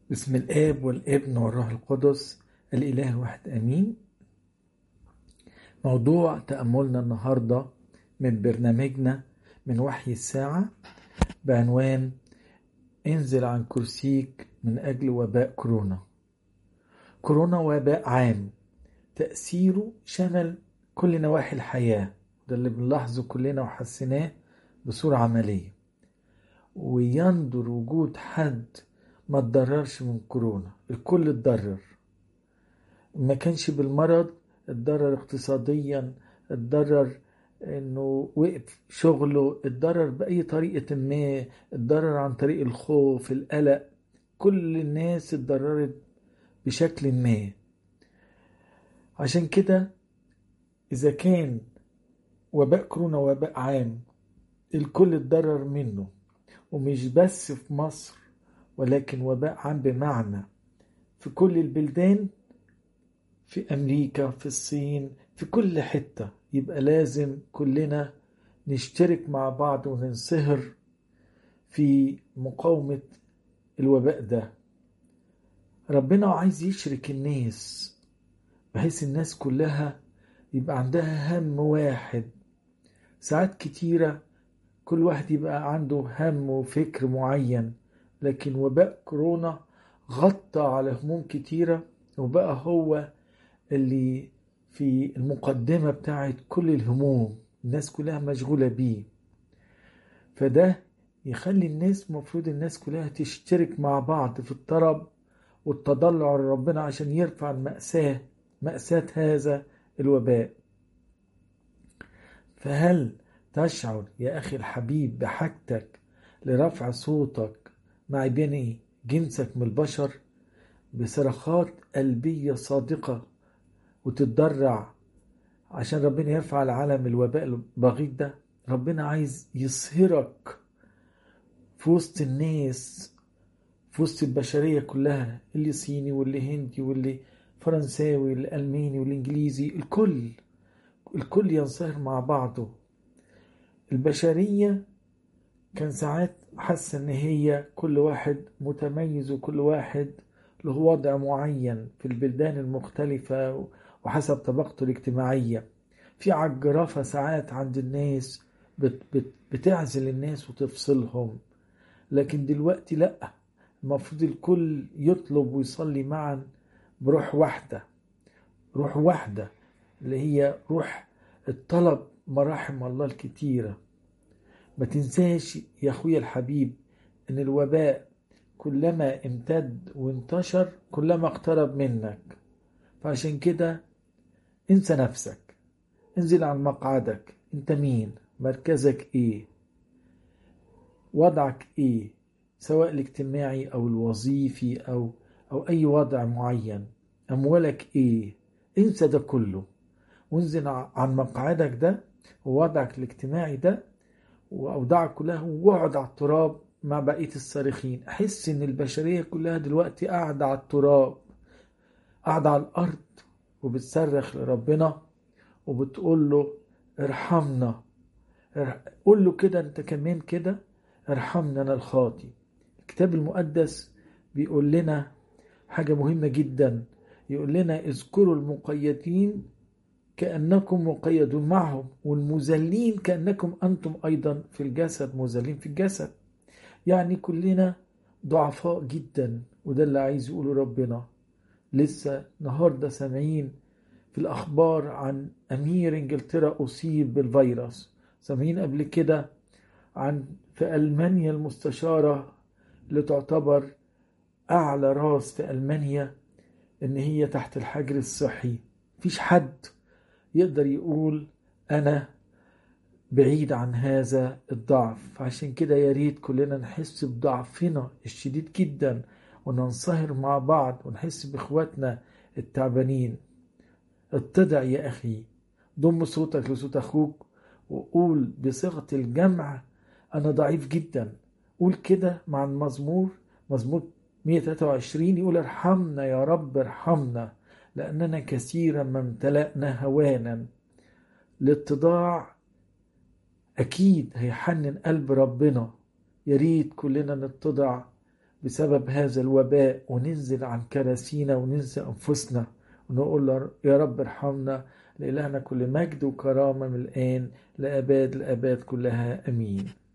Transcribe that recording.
بسم الآب والابن والروح القدس الإله الواحد آمين موضوع تأملنا النهاردة من برنامجنا من وحي الساعة بعنوان انزل عن كرسيك من أجل وباء كورونا كورونا وباء عام تأثيره شمل كل نواحي الحياة ده اللي بنلاحظه كلنا وحسيناه بصورة عملية ويندر وجود حد ما تضررش من كورونا الكل اتضرر ما كانش بالمرض اتضرر اقتصاديا اتضرر انه وقف شغله اتضرر بأي طريقة ما اتضرر عن طريق الخوف القلق كل الناس اتضررت بشكل ما عشان كده إذا كان وباء كورونا وباء عام الكل اتضرر منه ومش بس في مصر ولكن وباء عام بمعنى في كل البلدان في أمريكا في الصين في كل حتة يبقى لازم كلنا نشترك مع بعض وننصهر في مقاومة الوباء ده ربنا عايز يشرك الناس بحيث الناس كلها يبقى عندها هم واحد ساعات كتيرة كل واحد يبقى عنده هم وفكر معين لكن وباء كورونا غطى على هموم كتيرة وبقى هو اللي في المقدمة بتاعت كل الهموم الناس كلها مشغولة بيه فده يخلي الناس مفروض الناس كلها تشترك مع بعض في الطرب والتضلع لربنا عشان يرفع المأساة مأساة هذا الوباء فهل تشعر يا أخي الحبيب بحاجتك لرفع صوتك مع بني جنسك من البشر بصرخات قلبية صادقة وتتضرع عشان ربنا يرفع العالم الوباء البغيض ده ربنا عايز يصهرك في وسط الناس في وسط البشرية كلها اللي صيني واللي هندي واللي فرنساوي واللي ألماني والإنجليزي الكل الكل ينصهر مع بعضه البشرية كان ساعات حاسة ان هي كل واحد متميز وكل واحد له وضع معين في البلدان المختلفة وحسب طبقته الاجتماعية في عجرفة ساعات عند الناس بت بت بتعزل الناس وتفصلهم لكن دلوقتي لا المفروض الكل يطلب ويصلي معا بروح واحدة روح واحدة اللي هي روح الطلب مراحم الله الكتيره ما تنساش يا اخويا الحبيب ان الوباء كلما امتد وانتشر كلما اقترب منك فعشان كده انسى نفسك انزل عن مقعدك انت مين مركزك ايه وضعك ايه سواء الاجتماعي او الوظيفي او او اي وضع معين اموالك ايه انسى ده كله وانزل عن مقعدك ده ووضعك الاجتماعي ده وأوضاعك كلها واقعد على التراب مع بقية الصارخين أحس إن البشرية كلها دلوقتي قاعدة على التراب قاعدة على الأرض وبتصرخ لربنا وبتقول له ارحمنا قول له كده أنت كمان كده ارحمنا أنا الخاطي الكتاب المقدس بيقول لنا حاجة مهمة جدا يقول لنا اذكروا المقيدين كأنكم مقيدون معهم والمذلين كأنكم أنتم أيضا في الجسد مذلين في الجسد يعني كلنا ضعفاء جدا وده اللي عايز يقوله ربنا لسه النهاردة سامعين في الأخبار عن أمير إنجلترا أصيب بالفيروس سامعين قبل كده عن في ألمانيا المستشارة اللي تعتبر أعلى راس في ألمانيا إن هي تحت الحجر الصحي مفيش حد يقدر يقول أنا بعيد عن هذا الضعف عشان كده يا ريت كلنا نحس بضعفنا الشديد جدا وننصهر مع بعض ونحس بإخواتنا التعبانين اتضع يا أخي ضم صوتك لصوت أخوك وقول بصيغة الجمع أنا ضعيف جدا قول كده مع المزمور مزمور 123 يقول ارحمنا يا رب ارحمنا لأننا كثيرا ما امتلأنا هوانا الاتضاع أكيد هيحنن قلب ربنا يا ريت كلنا نتضع بسبب هذا الوباء وننزل عن كراسينا وننزل أنفسنا ونقول له يا رب ارحمنا لإلهنا كل مجد وكرامة من الآن لأباد الأباد كلها أمين